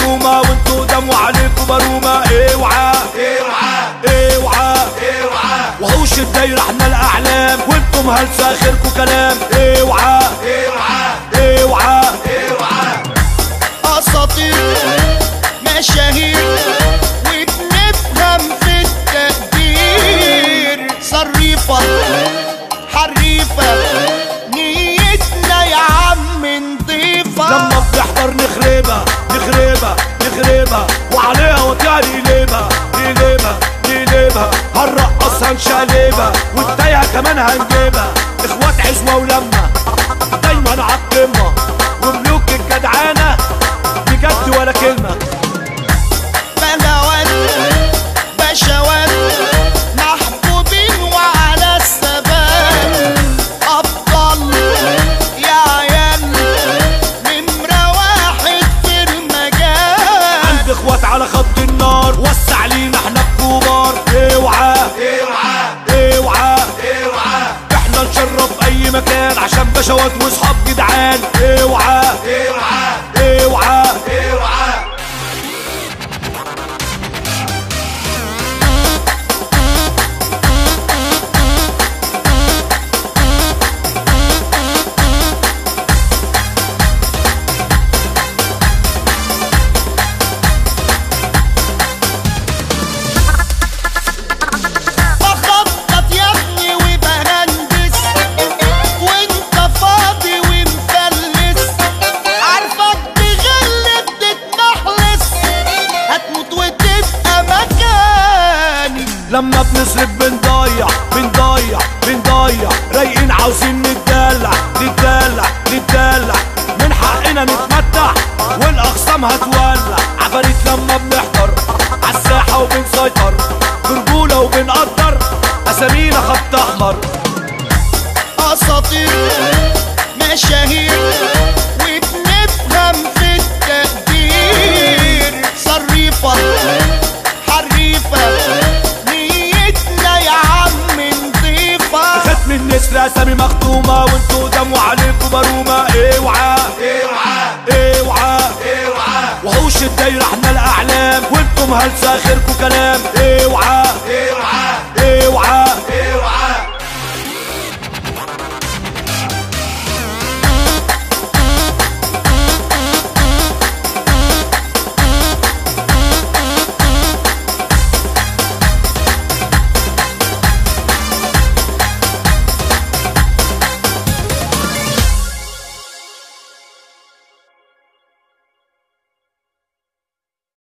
مخرومة وانتوا دم وعليكم مرومة اوعى اوعى اوعى وحوش الدايرة احنا الاعلام وانتم هلسة اخركم كلام اوعى اوعى اساطير مشاهير وبنفهم في التقدير صريفة حريفة نيتنا يا عم نضيفة لما بنحضر نخربها نخربها نخربها وعليها وطياري ليبها نقلبها نقلبها هنرقص هنشقلبها والتايهة كمان هنجيبها اخوات عزوة ولمة دايما عالقمة وملوك الجدعانة بجد ولا كلمة بهوات بشوات محبوبين وعلى الثبات أبطال يا عيال نمرة واحد في المجال عند اخوات على خط النار وسع لينا احنا الكبار اوعى اوعى اوعى احنا نشرف اي مكان عشان بشوات واصحاب جدعان اوعى اوعى اوعى بخطط يا ابني وبهندس وانت فاضي ومفلس عارفك تغلب تتمحلس هتموت وتبقى مكاني لما بنصرف بنضيع بنضيع بنضيع رايقين عاوزين نتدلع نتدلع نتدلع من حقنا نتمتع والاقسام هتولع عفاريت لما بنحضر عالساحة وبنسيطر برجولة وبنقدر اسامينا خط احمر اساطير مشاهير وبنفهم في التقدير صريفة حريفة نيتنا يا عم نضيفة ختم النسر اسامي مختومة وانتوا دم وعليكم مرومة اوعى اوعى وحوش الدايرة احنا الاعلام وانتم هلسة اخركم كلام اوعى اوعى